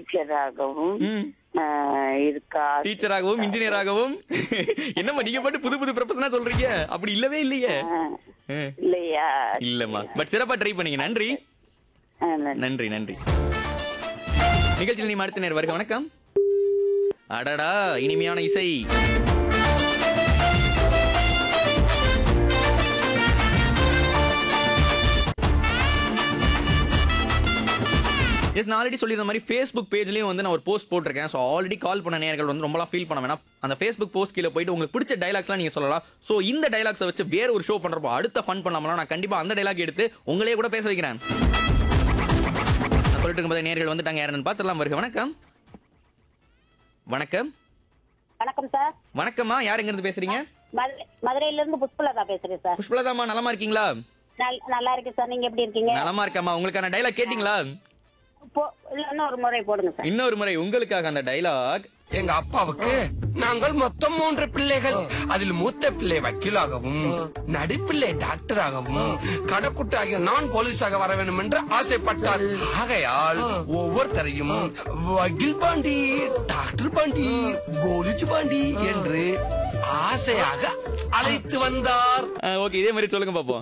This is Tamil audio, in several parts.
டீச்சராகவும் ம் ஆஹ், இருக்கா டீச்சராகவும் இன்ஜினியராகவும் என்னம்மா நீங்க பாட்டு புது புது ப்ரொஃபஷனா சொல்றீங்க அப்படி இல்லவே இல்லையே ஆஹ், ஆ, இல்லையா இல்லம்மா பட் சிறப்பா ட்ரை பண்ணீங்க நன்றி ஆஹ், நன்றி. நன்றி நன்றி நிகழ்ச்சியில் நீ அடுத்த நேர் வருக வணக்கம் அடடா இனிமையான இசை எஸ் நான் ஆல்ரெடி சொல்லியிருந்த மாதிரி ஃபேஸ்புக் பேஜ்லயும் வந்து நான் ஒரு போஸ்ட் போட்டிருக்கேன் ஸோ ஆல்ரெடி கால் பண்ண நேர்கள் வந்து ரொம்பலாம் ஃபீல் பண்ண வேணாம் அந்த ஃபேஸ்புக் போஸ்ட் கீழே போயிட்டு உங்களுக்கு பிடிச்ச டைலாக்ஸ்லாம் நீங்க சொல்லலாம் ஸோ இந்த டைலாக்ஸை வச்சு வேற ஒரு ஷோ பண்றப்போ அடுத்த ஃபன் பண்ணாமலாம் நான் கண்டிப்பா அந்த டைலாக் எடுத்து உங்களே கூட பேச வைக்கிறேன் நான் சொல்லிட்டு இருக்கும்போது நேர்கள் வந்துட்டாங்க யாருன்னு பார்த்துடலாம் வருக வணக்கம் வணக்கம் வணக்கம் சார் வணக்கம்மா யார் எங்க இருந்து பேசுறீங்க மதுரை மதுரையில இருந்து புஷ்பலதா பேசுறேன் சார் புஷ்பலதாம்மா நலமா இருக்கீங்களா நல்- நல்லா இருக்கேன் சார் நீங்க எப்படி இருக்கீங்க நலமா இருக்கம்மா உங்களுக்கான டைலாக் கேட்டிங்களா போ- இல்ல, இன்னும் ஒரு முறை போடுங்க சார் இன்னொரு முறை உங்களுக்காக அந்த டைலாக் எங்க அப்பாவுக்கு நாங்கள் மொத்தம் மூன்று பிள்ளைகள் அதில் மூத்த பிள்ளை வக்கீலாகவும் நடுப்பிள்ளை டாக்டராகவும் கணக்குட்டாகிய நான் போலீஸாக வர வேண்டும் என்று ஆசைப்பட்டார் ஆகையால் ஒவ்வொருத்தரையும் வக்கீல் பாண்டி டாக்டர் பாண்டி போலீஸ் பாண்டி என்று ஆசையாக அழைத்து வந்தார் ஓகே இதே மாதிரி சொல்லுங்க பாப்போம்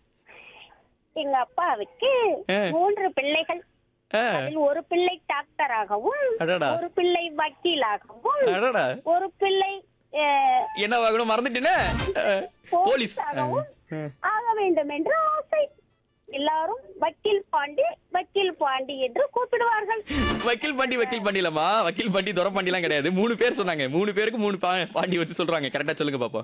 எங்க அப்பாவுக்கு ஆ. மூன்று பிள்ளைகள் ஆ, அதில் ஒரு பிள்ளை டாக்டராகவும் அடடா. ஒரு பிள்ளை வக்கீலாகவும் அடடா ஒரு பிள்ளை அஹ், என்ன வாங்கணும் மறந்துட்டேனே அஹ், போலீஸ் போலீஸாகவும் அஹ், ஆக வேண்டும் என்று ஆசை எல்லாரும் வக்கீல் பாண்டி வக்கீல் பாண்டி என்று கூப்பிடுவார்கள் வக்கீல் பாண்டி வக்கீல் பாண்டிலமா வக்கீல் பாண்டி துறை பாண்டிலாம் கிடையாது மூணு பேர் சொன்னாங்க மூணு பேருக்கு மூணு பா- பாண்டி வச்சு சொல்றாங்க கரெக்டா சொல்லுங்க பாப்போம்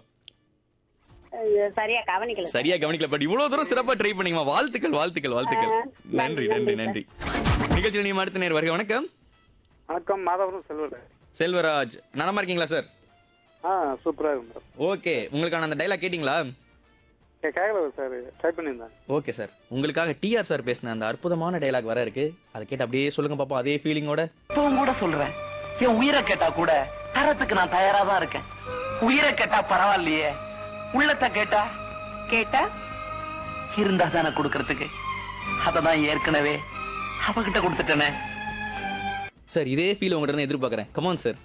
அஹ், சரியா கவனிக்கல சார். சரியா கவனிக்கல பட் இவ்வளவு தூரம் சிறப்பா ட்ரை பண்ணீங்கம்மா வாழ்த்துக்கள் வாழ்த்துக்கள் வாழ்த்துக்கள் ஆ, நன்றி நன்றி நன்றி நிகழ்ச்சியில் நீ அடுத்த நேர் வருக வணக்கம் வணக்கம் மாதவரம் செல்வர் செல்வராஜ் நலமா இருக்கீங்களா சார் ஆ சூப்பரா இருக்கும் மேடம் ஓகே உங்களுக்கான அந்த டைலாக் கேட்டிங்களா கேட்கல சார் ட்ரை பண்ணியிருந்தேன் ஓகே சார் உங்களுக்காக டிஆர் சார் பேசின அந்த அற்புதமான டைலாக் வர இருக்கு அதை கேட்டு அப்படியே சொல்லுங்க பாப்போம் அதே ஃபீலிங்கோட இப்பவும் கூட சொல்றேன் என் உயிரை கேட்டா கூட தரத்துக்கு நான் தயாரா தான் இருக்கேன் உயிரை கேட்டா பரவாயில்லையே உள்ளத்தை கேட்டா கேட்டா இருந்தா தானே கொடுக்கறதுக்கு அததான் ஏற்கனவே அவகிட்ட கொடுத்துட்டேனே சார் இதே ஃபீல் உங்கள்கிட்ட இருந்து எதிர்பார்க்கறேன் கமான் சார்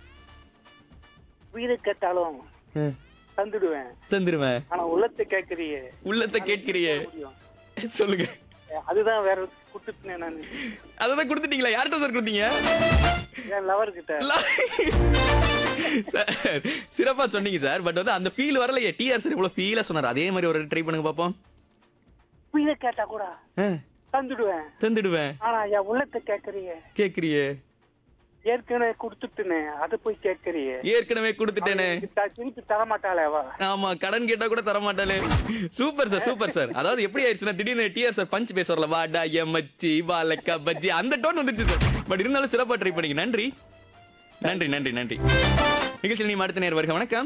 உயிரை கேட்டாலும் தந்துடுவேன் தந்துருவேன் ஆனா உள்ளத்தை கேட்கறியே உள்ளத்தை கேட்கிறியே சொல்லுங்க அதுதான் வேற கொடுத்துட்டேன் நான் அதான் கொடுத்துட்டீங்களா யார்கிட்ட சார் கொடுத்தீங்க என் லவர் கிட்ட சார் சிறப்பா சொன்னீங்க சார் பட் வந்து அந்த ஃபீல் வரலையே டிஆர் சார் இவ்வளவு ஃபீலா சொன்னார் அதே மாதிரி ஒரு ட்ரை பண்ணுங்க பாப்போம் உயிரை கேட்டா கூட ஆ, தந்துடுவேன் தந்துடுவேன் ஆனா என் உள்ளத்தை கேட்கறியே கேக்குறியே ஏற்கனவே கொடுத்துட்டுனே அதை போய் கேட்கறியே ஏற்கனவே கொடுத்துட்டேனே திருப்பி தர மாட்டாளே அவ ஆமா கடன் கேட்டா கூட தர மாட்டாளே சூப்பர் சார் சூப்பர் சார் அதாவது எப்படி ஆயிடுச்சுன்னா திடீர்னு டிஆர் சார் பஞ்ச் பேச வரல வாடா எம்மச்சி வாலக்கா பஜ்ஜி அந்த டோன் வந்துருச்சு சார் பட் இருந்தாலும் சிறப்பா ட்ரை பண்ணீங்க நன்றி நன்றி நன்றி நன்றி நிகழ்ச்சியில் நீ அடுத்த நேர் வருக வணக்கம்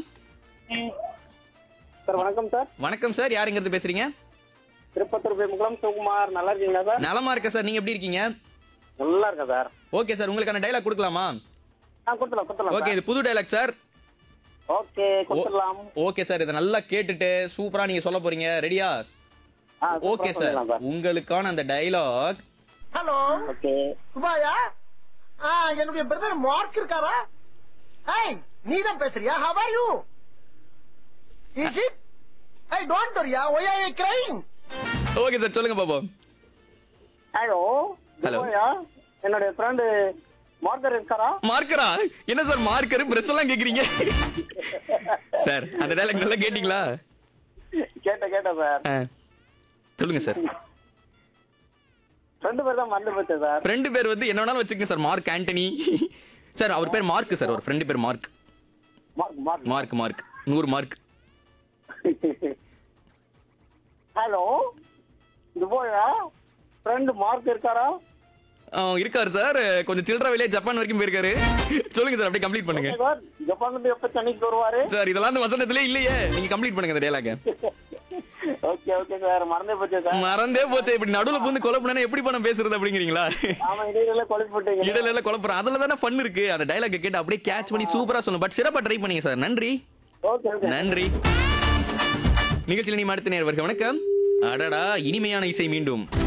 சார் வணக்கம் சார் வணக்கம் சார் யாருங்கிறது பேசுறீங்க திருப்பத்தூர் பேமுக்குளம் சிவகுமார் நல்லா இருக்கீங்களா சார் நலமா இருக்க சார் நீங்க எப்படி இருக்கீங்க நல்லா இருக்கேன் சார் ஓகே சார் உங்களுக்கான டைலாக் கொடுக்கலாமா ஆ கொடுத்துலாம் கொடுத்துலாம் ஓகே இது புது டைலாக் சார் ஓகே கொடுத்துடலாம் ஓகே சார் இதை நல்லா கேட்டுட்டு சூப்பரா நீங்க சொல்ல போறீங்க ரெடியா ஆ, சூப்பரா ஓகே சார் சொல்லிடலாம் சார். உங்களுக்கான அந்த டைலாக் ஹலோ ஓகே சுபாயா ஆ என்னுடைய பிரதர் மார்க் இருக்காரா ஏய் நீ தான் பேசுறியா how are you is it I don't worry why I crying okay sir சொல்லுங்க பாப்போம் ஹலோ Hello. என்னுடைய ஃப்ரெண்டு மார்க்கர் இருக்காரா மார்க்கரா என்ன சார் மார்க்கர் பிரஸ் எல்லாம் கேக்குறீங்க சார் அந்த டைலாக் நல்லா கேட்டீங்களா கேட்ட கேட்ட சார் ஆ. சொல்லுங்க சார் ரெண்டு பேர் தான் மறந்து போச்சு சார் ஃப்ரெண்டு பேர் வந்து என்ன வேணாலும் வச்சுக்கங்க சார் மார்க் ஆண்டனி சார் அவர் பேர் மார்க் சார் ஒரு ஃப்ரெண்டு பேர் Mark Mark Mark Mark Mark நூறு மார்க் ஹலோ இது போயா ஃப்ரெண்டு மார்க் இருக்காரா இருக்காரு சார் கொஞ்சம் சில்லற வேலையா ஜப்பான் வரைக்கும் போயிருக்காரு சொல்லுங்க சார் அப்படியே கம்ப்ளீட் பண்ணுங்க சார் ஜப்பான்ல இருந்து எப்ப சென்னைக்கு வருவாரு சார் இதெல்லாம் அந்த வசனத்திலே இல்லையே நீங்க கம்ப்ளீட் பண்ணுங்க இந்த டைலாக ஓகே ஓகே சார் மறந்தே போச்சு சார் மறந்தே போச்சு இப்படி நடுவுல புந்து கொலை பண்ணா எப்படி பணம் பேசுறது அப்படிங்கிறீங்களா ஆமா இடையில கொலை போட்டீங்க இடல எல்லாம் குழப்பறோம் அதுல தானே ஃபன் இருக்கு அந்த டைலாக் கேட்டு அப்படியே கேட்ச் பண்ணி சூப்பரா சொல்லணும் பட் சிறப்பா ட்ரை பண்ணீங்க சார் நன்றி ஓகே ஓகே நன்றி நிகழ்ச்சியில் நீ அடுத்த நேர் வருக வணக்கம் அடடா இனிமையான இசை மீண்டும்